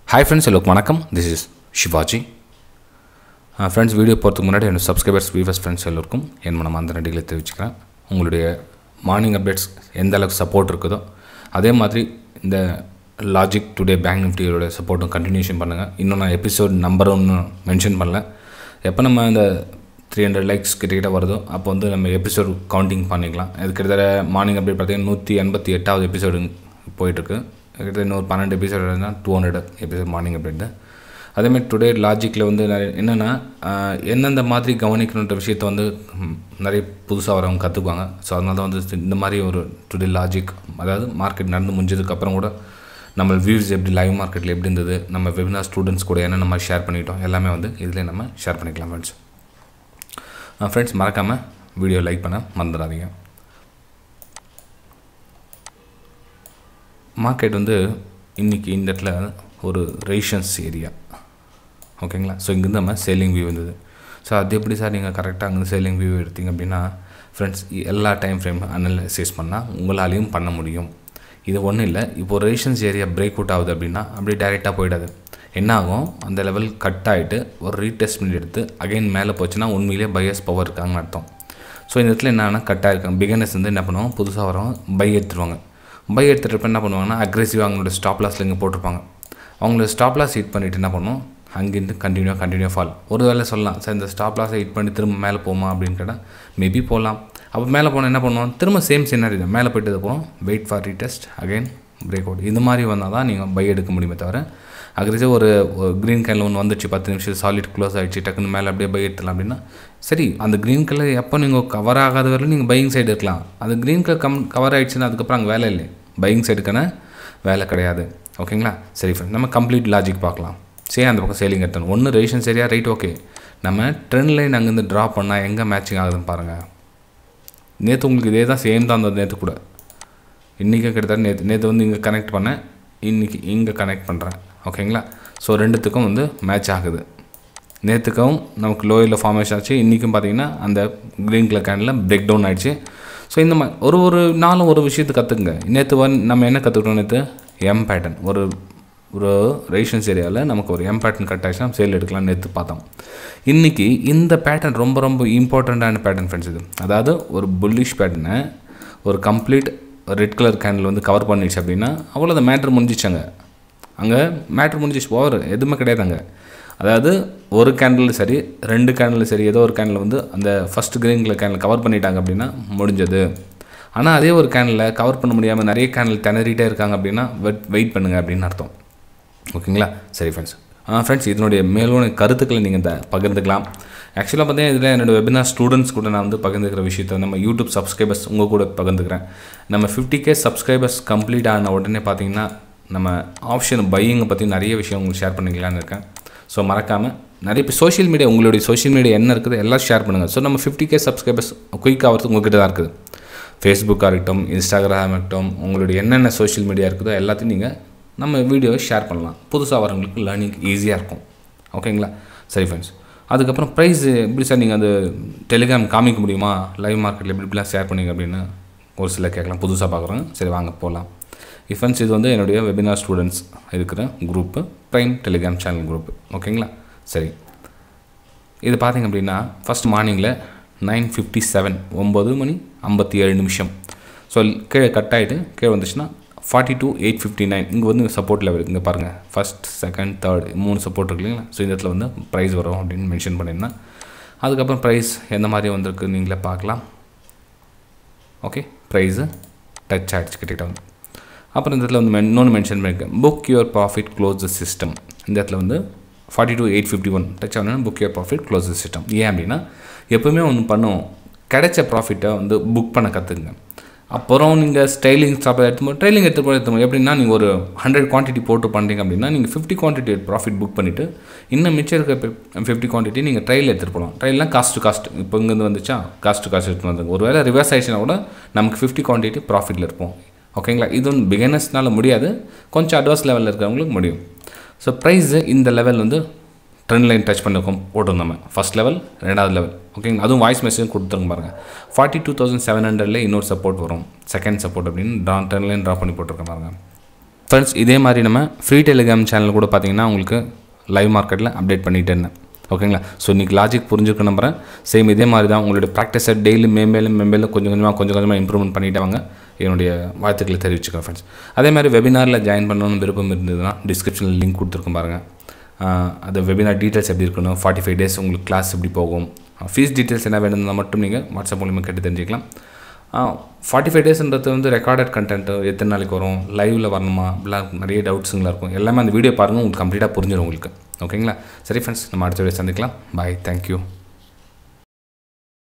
hi friends எல்லோருக்கும் வணக்கம் this is Shivaji friends video போகிறதுக்கு முன்னாடி என்னோட சப்ஸ்கிரைபர்ஸ் வியூவர்ஸ் ஃப்ரெண்ட்ஸ் எல்லோருக்கும் என் மனம் அந்த நடிகளை தெரிவிச்சுக்கிறேன் உங்களுடைய மார்னிங் அப்டேட்ஸ் எந்த அளவுக்கு சப்போர்ட் இருக்குதோ அதே மாதிரி இந்த லாஜிக் டுடே பேங்க் நிஃப்டியோட சப்போர்ட்டும் கண்டினியூஷன் பண்ணுங்கள் இன்னும் நான் எபிசோட் நம்பரும் இன்னும் மென்ஷன் பண்ணல எப்போ நம்ம இந்த த்ரீ ஹண்ட்ரட் லைக்ஸ் கிட்டக்கிட்ட வருதோ அப்போ வந்து நம்ம எபிசோட் கவுண்டிங் பண்ணிக்கலாம் அது கிட்டத்தட்ட மார்னிங் அப்டேட் பார்த்தீங்கன்னா நூற்றி எண்பத்தி எட்டாவது எபிசோடு போயிட்டுருக்கு கிட்டத்தட்ட இன்னொரு பன்னெண்டு எபிசோடு இருந்தால் two hundred episode morning update அதேமாதிரி டுடே லாஜிக்கில் வந்து நிறைய என்னென்னா ஆஹ், எந்தெந்த மாதிரி கவனிக்கணுன்ற விஷயத்த வந்து ம், நிறைய புதுசாக வரவங்க கற்றுக்குவாங்க ஸோ அதனால தான் வந்து இந்த மாதிரி ஒரு டுடே லாஜிக் அதாவது மார்க்கெட் நடந்து முடிஞ்சதுக்கப்புறம் கூட நம்ம வியூஸ் எப்படி லைவ் மார்க்கெட்டில் எப்படி இருந்தது நம்ம வெபினார் ஸ்டூடெண்ட்ஸ் கூட என்னென்ன மாதிரி ஷேர் பண்ணிட்டோம் எல்லாமே வந்து இதில் நம்ம ஷேர் பண்ணிக்கலாம் ஃப்ரெண்ட்ஸ் ஃப்ரெண்ட்ஸ் மறக்காமல் வீடியோ லைக் பண்ண மறந்துடாதீங்க மார்க்கெட் வந்து இன்றைக்கி இந்த இடத்துல ஒரு ரேஷன்ஸ் ஏரியா ஓகேங்களா ஸோ இங்கேருந்து நம்ம சேலிங் வியூ வந்தது ஸோ அது எப்படி சார் நீங்கள் கரெக்டாக அங்கேருந்து சேலிங் வியூ எடுத்தீங்க அப்படின்னா ஃப்ரெண்ட்ஸ் எல்லா டைம் ஃப்ரேம் அனலைசிஸ் பண்ணால் உங்களாலையும் பண்ண முடியும் இது ஒன்றும் இல்லை இப்போ ரேஷன்ஸ் ஏரியா பிரேக் அவுட் ஆகுது அப்படின்னா அப்படியே டைரெக்டாக போயிடாது என்ன ஆகும் அந்த லெவல் கட் ஆகிட்டு ஒரு ரீடெஸ்ட்மெண்ட் எடுத்து அகைன் மேலே போச்சுன்னா உண்மையிலேயே பையஸ் பவர் இருக்காங்கன்னு அர்த்தம் ஸோ இந்த இடத்துல என்னன்னா கட் ஆகிருக்காங்க பிகினர்ஸ் வந்து என்ன பண்ணுவாங்க புதுசாக வரவங்க பை எடுத்துருவாங்க பை எடுத்துகிட்டு என்ன பண்ணுவாங்கன்னா அக்ரெசிவாக அவங்களோட ஸ்டாப் லாஸில் இங்கே போட்டிருப்பாங்க அவங்களோட ஸ்டாப் லாஸ் ஹிட் பண்ணிவிட்டு என்ன பண்ணுவோம் அங்கேருந்து கண்டினியூ கண்டினியூ ஃபால் ஒரு வேளை சொல்லலாம் சார் இந்த ஸ்டாப் லாஸை ஹிட் பண்ணி திரும்ப மேலே போமா அப்படின்னு கேட்டால் மேபி போகலாம் அப்போ மேலே போனால் என்ன பண்ணுவோம் திரும்ப சேம் சின்னாரி தான் மேலே போயிட்டு போகிறோம் wait for retest again break out இது மாதிரி வந்தால் தான் நீங்கள் பை எடுக்க முடியுமே தவிர அக்ரெசிவ் ஒரு க்ரீன் கலர் ஒன்று வந்துச்சு பத்து நிமிஷம் சாலிட் க்ளோஸ் ஆகிடுச்சு டக்குன்னு மேலே அப்படியே பை எடுத்துலாம் அப்படின்னா சரி அந்த க்ரீன் கலர் எப்போ நீங்கள் கவர் ஆகாத வரையிலும் நீங்கள் பையிங் சைடு இருக்கலாம் அது க்ரீன் கலர் கம் கவர் ஆகிடுச்சுன்னா அதுக்கப்புறம் அங்கே வேலை இல்லை பையிங் சைடுக்கான வேலை கிடையாது ஓகேங்களா சரி ஃப்ரெண்ட் நம்ம கம்ப்ளீட் லாஜிக் பார்க்கலாம் சரி அந்த பக்கம் சேலிங் எடுத்தணும் ஒன்று ரேஷன் சரியா ரைட் ஓகே நம்ம ட்ரெண்ட் லைன் அங்கேருந்து ட்ரா பண்ணால் எங்கே மேட்சிங் ஆகுதுன்னு பாருங்கள் நேற்று உங்களுக்கு இதே தான் சேம் தான் இருந்தது நேற்று கூட இன்றைக்கும் கிட்டத்தட்ட நேற்று நேற்று வந்து இங்கே கனெக்ட் பண்ணேன் இன்றைக்கி இங்கே கனெக்ட் பண்ணுறேன் ஓகேங்களா ஸோ ரெண்டுத்துக்கும் வந்து மேட்ச் ஆகுது நேற்றுக்கும் நமக்கு லோயில் ஃபார்மேஷன் ஆச்சு இன்றைக்கும் பார்த்தீங்கன்னா அந்த green colour candle break down ஆயிடுச்சு ஸோ இந்த மாதிரி ஒரு ஒரு நாளும் ஒரு விஷயத்தை கற்றுக்குங்க நேற்று வந்து நம்ம என்ன கற்றுக்கிட்டோம் நேற்று எம் பேட்டர்ன் ஒரு ஒரு ரேஷன்ஸ் ஏரியாவில் நமக்கு ஒரு எம் பேட்டர்ன் கட் ஆச்சுன்னா சேல் எடுக்கலாம் நேற்று பார்த்தோம் இன்றைக்கி இந்த பேட்டர்ன் ரொம்ப ரொம்ப இம்பார்ட்டண்ட்டான பேட்டர்ன் ஃப்ரெண்ட்ஸ் இது அதாவது ஒரு புல்லிஷ் பேட்டர்னை ஒரு கம்ப்ளீட் ரெட் கலர் கேண்டில் வந்து கவர் பண்ணிடுச்சு அப்படின்னா அவ்வளோ அந்த மேட்ரு முடிஞ்சிச்சாங்க அங்கே மேட்ரு முடிஞ்சிச்சு ஓவர் எதுவுமே கிடையாது அங்கே அதாவது ஒரு கேண்டில் சரி ரெண்டு கேண்டில் சரி ஏதோ ஒரு கேண்டில் வந்து அந்த first green colour candle cover பண்ணிட்டாங்க அப்படின்னா முடிஞ்சது ஆனால் அதே ஒரு கேண்டில் கவர் பண்ண முடியாமல் நிறைய கேண்டில் திணறிட்டே இருக்காங்க அப்படின்னா வெட் வெயிட் பண்ணுங்கள் அப்படின்னு அர்த்தம் ஓகேங்களா சரி ஃப்ரெண்ட்ஸ் ஆ ஃப்ரெண்ட்ஸ் இதனுடைய மேலும் கருத்துக்களை நீங்கள் இந்த பகிர்ந்துக்கலாம் ஆக்சுவலாக பார்த்தீங்கன்னா இதில் என்னோட வெபினார் ஸ்டூடெண்ட்ஸ் கூட நான் வந்து பகிர்ந்துக்கிற விஷயத்தை நம்ம யூடியூப் சப்ஸ்கிரைபர்ஸ் உங்கள் கூட பகிர்ந்துக்கிறேன் நம்ம ஃபிஃப்டி கே சப்ஸ்கிரைபர்ஸ் கம்ப்ளீட் ஆன உடனே பார்த்தீங்கன்னா நம்ம ஆப்ஷன் பையிங்கை பற்றி நிறைய விஷயம் உங்களுக்கு ஷேர் பண்ணிக்கலான்னு இருக்கேன் ஸோ மறக்காமல் நிறைய இப்போ சோஷியல் மீடியா உங்களுடைய சோஷியல் மீடியா என்ன இருக்குது எல்லாம் ஷேர் பண்ணுங்கள் ஸோ நம்ம ஃபிஃப்டி கே சப்ஸ்கிரைபர்ஸ் குயிக் ஆகிறது உங்ககிட்ட தான் இருக்குது ஃபேஸ்புக்காக இருக்கட்டும் இன்ஸ்டாகிராம் இருக்கட்டும் உங்களுடைய என்னென்ன சோஷியல் மீடியா இருக்குதோ எல்லாத்தையும் நீங்கள் நம்ம வீடியோவை ஷேர் பண்ணலாம் புதுசாக வரவங்களுக்கு லேர்னிங் ஈஸியாக இருக்கும் ஓகேங்களா சரி ஃப்ரெண்ட்ஸ் அதுக்கப்புறம் ப்ரைஸ் எப்படி சார் நீங்கள் அந்த டெலிகிராம் காமிக்க முடியுமா லைவ் மார்க்கெட்டில் எப்படி இப்படிலாம் ஷேர் பண்ணீங்க அப்படின்னு ஒரு சில கேட்கலாம் புதுசாக பார்க்குறோங்க சரி வாங்க போகலாம் ஃப்ரெண்ட்ஸ் இது வந்து என்னுடைய வெபினார் ஸ்டூடெண்ட்ஸ் இருக்கிற group prime Telegram channel group ஓகேங்களா சரி இது பார்த்தீங்க அப்படின்னா ஃபஸ்ட் மார்னிங்கில் நைன் ஃபிஃப்டி செவன் ஒம்பது மணி ஐம்பத்தி ஏழு நிமிஷம் ஸோ கீழே கட் ஆகிட்டு கீழே வந்துச்சுன்னா forty two eight fifty nine இங்கே வந்து சப்போர்ட் லெவல் இங்கே பாருங்கள் ஃபஸ்ட் செகண்ட் தேர்ட் மூணு சப்போர்ட் இருக்கு இல்லைங்களா ஸோ இந்த இடத்துல வந்து ப்ரைஸ் வரும் அப்படின்னு மென்ஷன் பண்ணியிருந்தேன் அதுக்கப்புறம் ப்ரைஸ் எந்த மாதிரி வந்திருக்கு நீங்களே பார்க்கலாம் ஓகே ப்ரைஸு டச் ஆகிடுச்சு கிட்டக்கிட்ட வந்து அப்புறம் இந்த இடத்துல வந்து மென் இன்னொன்று மென்ஷன் பண்ணியிருக்கேன் book your profit close the system இந்த இடத்துல வந்து forty two eight fifty one touch ஆகணும்னா book your profit close the system ஏன் அப்படின்னா எப்போவுமே ஒன்று பண்ணுவோம் கிடைச்ச ப்ராஃபிட்டை வந்து புக் பண்ண கற்றுக்குங்க அப்புறம் நீங்கள் ஸ்டைலிங் ஸ்டாப் எடுத்து ட்ரைலிங் எடுத்து போய் எடுத்து எப்படின்னா நீங்கள் ஒரு ஹண்ட்ரட் குவான்டிட்டி போட்டு பண்ணுறீங்க அப்படின்னா நீங்கள் ஃபிஃப்டி குவான்டிட்டி ப்ராஃபிட் புக் பண்ணிவிட்டு இன்னும் மிச்சம் இருக்க ஃபிஃப்டி குவான்டிட்டி நீங்கள் ட்ரையில் எடுத்துகிட்டு போகலாம் ட்ரைலாம் காஸ்ட் டு காஸ்ட் இப்போ இங்கேருந்து வந்துச்சா காஸ்ட் டு காஸ்ட் எடுத்து வந்துங்க ஒரு வேளை ரிவர்ஸ் ஆயிடுச்சுன்னா கூட நமக்கு ஃபிஃப்டி குவான்டிட்டி ப்ராஃபிட்டில் இருப்போம் ஓகேங்களா இது வந்து பிகினர்ஸ்னால முடியாது கொஞ்சம் அட்வான்ஸ் லெவலில் இருக்கிறவங்களுக்கு முடியும் ஸோ ப்ரைஸு இந்த லெவல் வந்து ட்ரெண்ட் லைன் டச் பண்ணிருக்கோம் போட்டிருந்தோம் நம்ம ஃபஸ்ட் லெவல் ரெண்டாவது லெவல் ஓகேங்களா அதுவும் வாய்ஸ் மெசேஜ் கொடுத்துருங்க பாருங்கள் ஃபார்ட்டி டூ தௌசண்ட் செவன் ஹண்ட்ரட்ல இன்னொரு சப்போர்ட் வரும் செகண்ட் சப்போர்ட் அப்படின்னு ட்ரா ட்ரெண்ட் லைன் ட்ரா பண்ணி போட்டிருக்கேன் பாருங்கள் ஃப்ரெண்ட்ஸ் இதே மாதிரி நம்ம ஃப்ரீ டெலிகிராம் சேனல் கூட பார்த்தீங்கன்னா உங்களுக்கு லைவ் மார்க்கெட்டில் அப்டேட் பண்ணிகிட்டே இருந்தேன் ஓகேங்களா ஸோ இன்றைக்கி லாஜிக் புரிஞ்சுக்க நம்புறேன் சேம் இதே மாதிரி தான் உங்களுடைய ப்ராக்டிஸை டெய்லி மேம்பேலும் மேம்பேலும் கொஞ்சம் கொஞ்சமாக கொஞ்சம் கொஞ்சமாக இம்ப்ரூவ்மெண்ட் பண்ணிட்டு வாங்க என்னுடைய வாழ்த்துக்களை தெரிவிச்சுக்கோங்க ஃப்ரெண்ட்ஸ் அதே மாதிரி வெபினாரில் ஜாயின் பண்ணணும்னு விருப்பம் இருந்ததுன்னா டிஸ்கிரிப்ஷனில் லிங்க் கொடுத்துருக்கோம் பாருங்கள் ஆஹ் அது வெபினார் டீட்டெயில்ஸ் எப்படி இருக்கணும் ஃபார்ட்டி ஃபைவ் டேஸ் உங்களுக்கு கிளாஸ் எப்படி போகும் ஃபீஸ் டீட்டெயில்ஸ் என்ன வேணும்னா மட்டும் நீங்கள் வாட்ஸ்அப் மூலியமாக கேட்டு தெரிஞ்சுக்கலாம் ஃபார்ட்டி ஃபைவ் டேஸ்ன்றது வந்து ரெக்கார்டட் கண்டென்ட்டு எத்தனை நாளைக்கு வரும் லைவில் வரணுமா இப்படிலாம் நிறைய டவுட்ஸுங்களாக இருக்கும் எல்லாமே அந்த வீடியோ பாருங்கள் உங்களுக்கு கம்ப்ளீட்டாக புரிஞ்சிடும் உங்களுக்கு ஓகேங்களா சரி ஃப்ரெண்ட்ஸ் நம்ம அடுத்த வீடியோ சந்திக்கலாம் பாய் தேங்க்யூ